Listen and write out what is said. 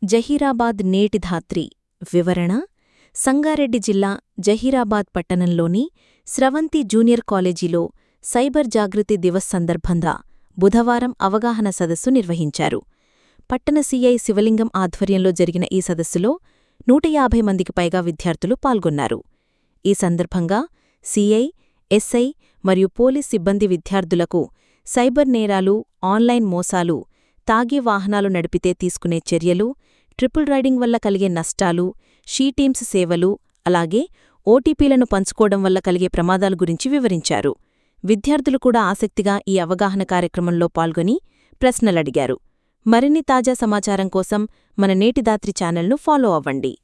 జహీరాబాద్ నేటి ధాత్రి వివరణ సంగారెడ్డి జిల్లా జహీరాబాద్ పట్టణంలోని స్రవంతి జూనియర్ కాలేజీలో సైబర్ జాగృతి దివస్ సందర్భంగా బుధవారం అవగాహన సదస్సు నిర్వహించారు పట్టణ సీఐ శివలింగం ఆధ్వర్యంలో జరిగిన ఈ సదస్సులో నూట యాభై మందికి పైగా విద్యార్థులు పాల్గొన్నారు ఈ సందర్భంగా సీఐ ఎస్ఐ మరియు పోలీస్ సిబ్బంది విద్యార్థులకు సైబర్ నేరాలు ఆన్లైన్ మోసాలు తాగి వాహనాలు నడిపితే తీసుకునే చర్యలు ట్రిపుల్ రైడింగ్ వల్ల కలిగే నష్టాలు షీటీమ్స్ సేవలు అలాగే ఓటీపీలను పంచుకోవడం వల్ల కలిగే ప్రమాదాల గురించి వివరించారు విద్యార్థులు కూడా ఆసక్తిగా ఈ అవగాహన కార్యక్రమంలో పాల్గొని ప్రశ్నలడిగారు మరిన్ని తాజా సమాచారం కోసం మన నేటిదాత్రి ఛానల్ను ఫాలో అవ్వండి